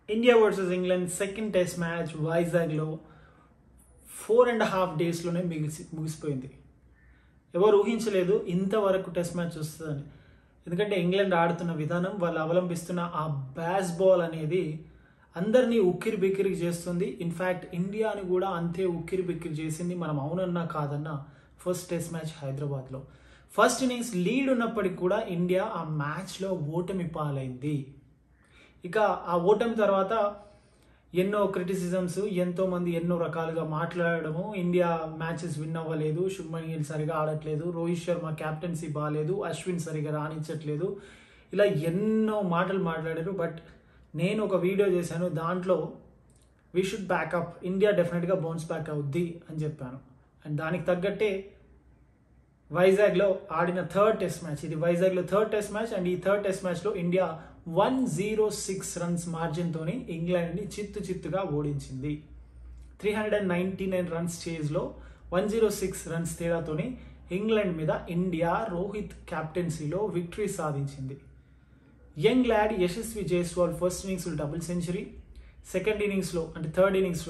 India versus England second test match వైజాగ్లో four and half డేస్లోనే మిగిసి ముగిసిపోయింది ఎవరు ఊహించలేదు ఇంతవరకు టెస్ట్ మ్యాచ్ వస్తుందని ఎందుకంటే ఇంగ్లాండ్ ఆడుతున్న విధానం వాళ్ళు అవలంబిస్తున్న ఆ బ్యాస్ బాల్ అనేది అందరినీ ఉక్కిరి బిక్కిరి చేస్తుంది ఇన్ఫ్యాక్ట్ ఇండియాని కూడా అంతే ఉక్కిరి బిక్కిరి చేసింది మనం అవునన్నా కాదన్నా ఫస్ట్ టెస్ట్ మ్యాచ్ హైదరాబాద్లో ఫస్ట్ ఇన్నింగ్స్ లీడ్ ఉన్నప్పటికీ కూడా ఇండియా ఆ మ్యాచ్లో ఓటమి పాలైంది ఇక ఆ ఓటమి తర్వాత ఎన్నో క్రిటిసిజమ్స్ ఎంతో మంది ఎన్నో రకాలుగా మాట్లాడడము ఇండియా మ్యాచెస్ విన్ అవ్వలేదు శుభ్మన్ గిల్ సరిగా ఆడట్లేదు రోహిత్ శర్మ క్యాప్టెన్సీ బాగాలేదు అశ్విన్ సరిగా రాణించట్లేదు ఇలా ఎన్నో మాటలు మాట్లాడారు బట్ నేను ఒక వీడియో చేశాను దాంట్లో వీ షుడ్ బ్యాకప్ ఇండియా డెఫినెట్గా బౌన్స్ బ్యాక్ అవుద్ది అని చెప్పాను అండ్ దానికి తగ్గట్టే వైజాగ్లో ఆడిన థర్డ్ టెస్ట్ మ్యాచ్ ఇది వైజాగ్లో థర్డ్ టెస్ట్ మ్యాచ్ అండ్ ఈ థర్డ్ టెస్ట్ మ్యాచ్లో India one zero six runs మార్జిన్తోని ఇంగ్లాండ్ని చిత్తు చిత్తుగా ఓడించింది three hundred and ninety nine runs చేజ్లో వన్ జీరో సిక్స్ రన్స్ తేడాతోని ఇంగ్లాండ్ మీద ఇండియా రోహిత్ క్యాప్టెన్సీలో విక్టరీ సాధించింది young lad Yashasvi Jaiswal first ఇన్నింగ్స్లో డబుల్ సెంచరీ సెకండ్ ఇన్నింగ్స్లో అంటే థర్డ్ ఇన్నింగ్స్లో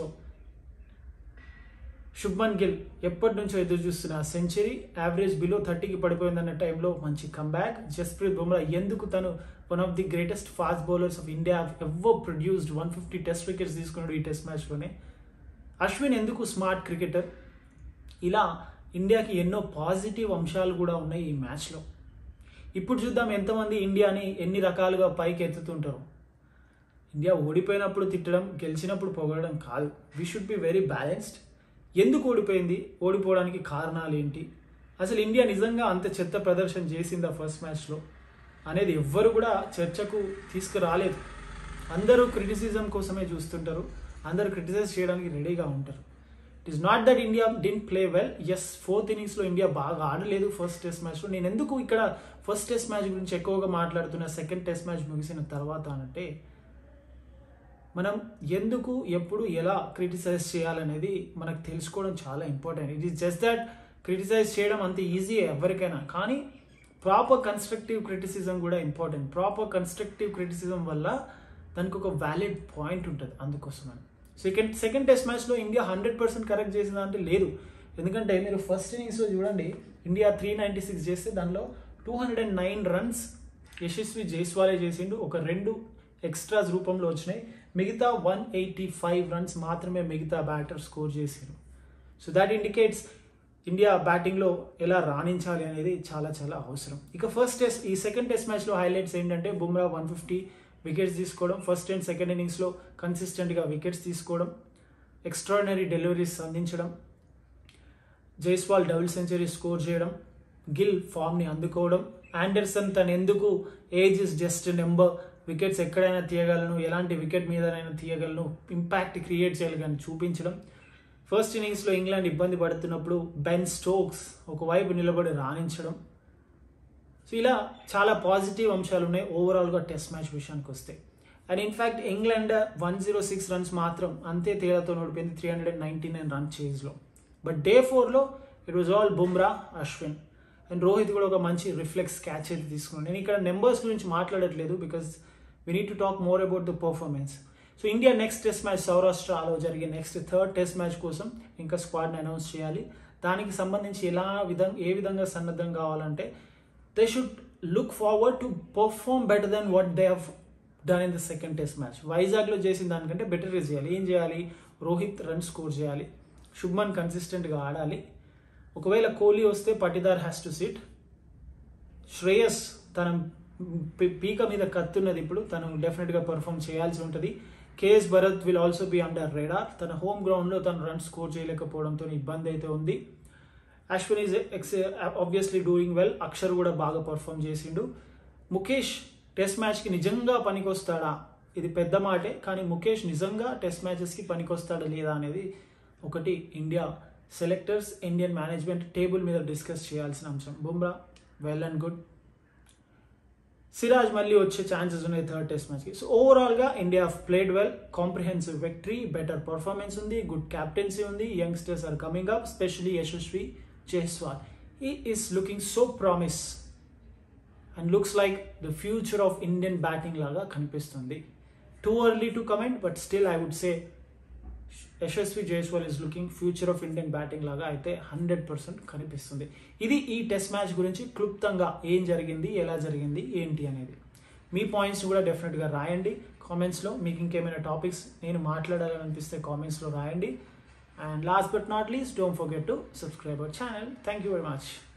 శుభ్మన్ గిల్ ఎప్పటి నుంచో ఎదురు చూస్తున్న సెంచరీ యావరేజ్ బిలో థర్టీకి పడిపోయిందన్న టైంలో మంచి కంబ్యాక్ జస్ప్రీత్ బుమ్రా ఎందుకు తను one of the greatest fast bowlers of India ever produced one fifty test wickets తీసుకున్నాడు ఈ టెస్ట్ మ్యాచ్లోనే అశ్విన్ ఎందుకు స్మార్ట్ క్రికెటర్ ఇలా ఇండియాకి ఎన్నో పాజిటివ్ అంశాలు కూడా ఉన్నాయి ఈ మ్యాచ్లో ఇప్పుడు చూద్దాం ఎంతమంది ఇండియాని ఎన్ని రకాలుగా పైకి ఎత్తుతుంటారు ఇండియా ఓడిపోయినప్పుడు తిట్టడం గెలిచినప్పుడు పొగడడం కాదు we should be very balanced ఎందుకు ఓడిపోయింది ఓడిపోవడానికి కారణాలు ఏంటి అసలు ఇండియా నిజంగా అంత చెత్త ప్రదర్శన చేసిందా ఫస్ట్ మ్యాచ్లో అనేది ఎవ్వరు కూడా చర్చకు తీసుకురాలేదు అందరూ క్రిటిసిజం కోసమే చూస్తుంటారు అందరూ క్రిటిసైజ్ చేయడానికి రెడీగా ఉంటారు it is not that India didn't play well as fourth ఇన్నింగ్స్లో ఇండియా బాగా ఆడలేదు ఫస్ట్ టెస్ట్ మ్యాచ్లో నేను ఎందుకు ఇక్కడ ఫస్ట్ టెస్ట్ మ్యాచ్ గురించి ఎక్కువగా మాట్లాడుతున్నా సెకండ్ టెస్ట్ మ్యాచ్ ముగిసిన తర్వాత అంటే మనం ఎందుకు ఎప్పుడు ఎలా క్రిటిసైజ్ చేయాలనేది మనకు తెలుసుకోవడం చాలా important it is just that criticize చేయడం అంత ఈజీ ఎవరికైనా కానీ ప్రాపర్ కన్స్ట్రక్టివ్ క్రిటిసిజం కూడా ఇంపార్టెంట్ ప్రాపర్ కన్స్ట్రక్టివ్ క్రిటిసిజం వల్ల దానికి ఒక వ్యాలిడ్ పాయింట్ ఉంటుంది అందుకోసమని సెకండ్ సెకండ్ టెస్ట్ మ్యాచ్లో ఇండియా హండ్రెడ్ పర్సెంట్ కరెక్ట్ చేసిందా అంటే లేదు ఎందుకంటే మీరు ఫస్ట్ ఇన్నింగ్స్లో చూడండి ఇండియా త్రీ నైంటీ సిక్స్ చేస్తే దానిలో two hundred and nine runs Yashasvi జైస్వాలే చేసిండు ఒక రెండు ఎక్స్ట్రాస్ రూపంలో వచ్చినాయి మిగతా వన్ ఎయిటీ ఫైవ్ రన్స్ మాత్రమే మిగతా బ్యాటర్ స్కోర్ చేసారు సో దాట్ ఇండికేట్స్ ఇండియా బ్యాటింగ్లో ఎలా రాణించాలి అనేది చాలా చాలా అవసరం ఇక ఫస్ట్ టెస్ట్ ఈ సెకండ్ టెస్ట్ మ్యాచ్లో హైలైట్స్ ఏంటంటే బుమ్రా వన్ ఫిఫ్టీ వికెట్స్ తీసుకోవడం ఫస్ట్ అండ్ సెకండ్ ఇన్నింగ్స్లో కన్సిస్టెంట్గా వికెట్స్ తీసుకోవడం ఎక్స్ట్రాడినరీ డెలివరీస్ అందించడం జైస్వాల్ డబుల్ సెంచరీ స్కోర్ చేయడం గిల్ ఫామ్ని అందుకోవడం ఆండర్సన్ తను ఎందుకు age is just number wickets ఎక్కడైనా తీయగలను ఎలాంటి వికెట్ మీదనైనా తీయగలను ఇంపాక్ట్ క్రియేట్ చేయగలను చూపించడం ఫస్ట్ ఇన్నింగ్స్లో ఇంగ్లాండ్ ఇబ్బంది పడుతున్నప్పుడు బెన్ స్టోక్స్ ఒకవైపు నిలబడి రాణించడం సో ఇలా చాలా పాజిటివ్ అంశాలు ఉన్నాయి ఓవరాల్గా టెస్ట్ మ్యాచ్ విషయానికి వస్తే and in fact England one zero six runs మాత్రం అంతే తేడాతో ఓడిపోయింది three hundred and ninety nine run చేజ్లో బట్ డే ఫోర్లో it was all Bumrah Ashwin and Rohit కూడా ఒక మంచి రిఫ్లెక్స్ క్యాచ్ అయితే తీసుకున్నాను నేను ఇక్కడ నెంబర్స్ గురించి మాట్లాడట్లేదు because we need to talk more about the performance so India next test match సౌరాష్ట్రలో జరిగే నెక్స్ట్ థర్డ్ టెస్ట్ మ్యాచ్ కోసం ఇంకా స్క్వాడ్ని అనౌన్స్ చేయాలి దానికి సంబంధించి ఎలా విధంగా ఏ విధంగా సన్నద్ధం కావాలంటే they should look forward to perform better then what they have done in the second test match వైజాగ్లో చేసిన దానికంటే బెటర్గా చేయాలి ఏం చేయాలి రోహిత్ రన్ స్కోర్ చేయాలి శుభ్మన్ కన్సిస్టెంట్గా ఆడాలి ఒకవేళ కోహ్లీ వస్తే Patidar has to sit Shreyas తన పీక మీద కత్తున్నది ఇప్పుడు తను డెఫినెట్గా పర్ఫామ్ చేయాల్సి ఉంటుంది KS Bharat will also be under radar తన హోమ్ గ్రౌండ్లో తను రన్ స్కోర్ చేయలేకపోవడంతో ఇబ్బంది అయితే ఉంది Ashwin is ex obviously doing well Akshar కూడా బాగా పర్ఫామ్ చేసిండు ముఖేష్ టెస్ట్ మ్యాచ్కి నిజంగా పనికొస్తాడా ఇది పెద్ద మాటే కానీ ముఖేష్ నిజంగా టెస్ట్ మ్యాచెస్కి పనికొస్తాడా లేదా అనేది ఒకటి India selectors Indian management table మీద డిస్కస్ చేయాల్సిన అంశం Bumrah well and good Siraj మళ్ళీ వచ్చే ఛాన్సెస్ ఉన్నాయి థర్డ్ టెస్ట్ మ్యాచ్కి సో ఓవరాల్గా India played well comprehensive victory better performance ఉంది గుడ్ క్యాప్టెన్సీ ఉంది youngsters are coming up specially Yashasvi Jaiswal ఈ is looking so promise and looks like the future of Indian batting లాగా కనిపిస్తుంది too early to comment but still I would say Yashasvi Jaiswal is looking future of Indian batting లాగా అయితే hundred percent కనిపిస్తుంది ఇది ఈ test match గురించి క్లుప్తంగా ఏం జరిగింది ఎలా జరిగింది ఏంటి అనేది మీ పాయింట్స్ కూడా డెఫినెట్గా రాయండి కామెంట్స్లో మీకు ఇంకేమైనా టాపిక్స్ నేను మాట్లాడాలని అనిపిస్తే కామెంట్స్లో రాయండి and last but not least don't forget to subscribe our channel thank you very much